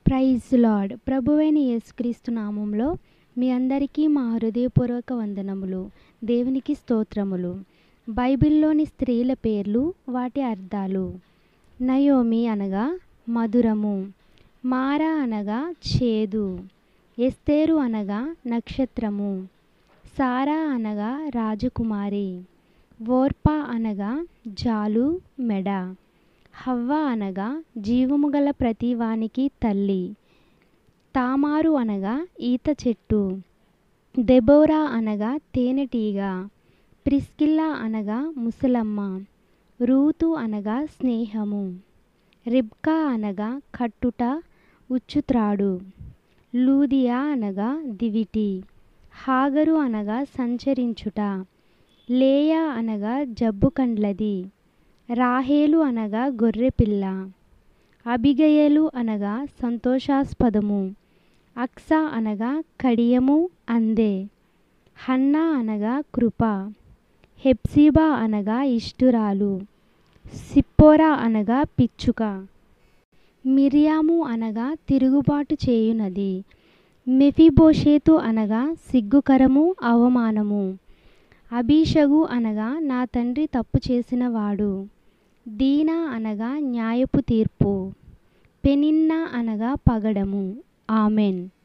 praise lord ప్రభువైన యేసుక్రీస్తు నామంలో మీ అందరికీ మా హృదయపూర్వక వందనములు దేవునికి స్తోత్రములు బైబిల్లోని స్త్రీల పేర్లు వాటి అర్థాలు నయోమి అనగా మధురము మారా అనగా చేదు ఎస్తేరు అనగా నక్షత్రము సారా అనగా రాజకుమారి ఓర్పా అనగా జాలు మెడ హవ్వ అనగా జీవము గల ప్రతివానికి తల్లి తామారు అనగా ఈత చెట్టు దెబోరా అనగా తేనెటీగ ప్రిస్కిల్లా అనగా ముసలమ్మ రూతు అనగా స్నేహము రిబ్కా అనగా కట్టుట ఉచ్చుత్రాడు లూదియా అనగా దివిటి హాగరు అనగా సంచరించుట లేయా అనగా జబ్బు కండ్లది రాహేలు అనగా గొర్రెపిల్ల అబిగయలు అనగా సంతోషాస్పదము అక్స అనగా కడియము అందే హన్నా అనగా కృప హెప్సిబా అనగా ఇష్టురాలు సిప్పోరా అనగా పిచ్చుక మిరియాము అనగా తిరుగుబాటు చేయునది మెఫిబోషేతు అనగా సిగ్గుకరము అవమానము అభిషగు అనగా నా తండ్రి తప్పు చేసినవాడు దీనా అనగా న్యాయపు తీర్పు పెనిన్నా అనగా పగడము ఆమెన్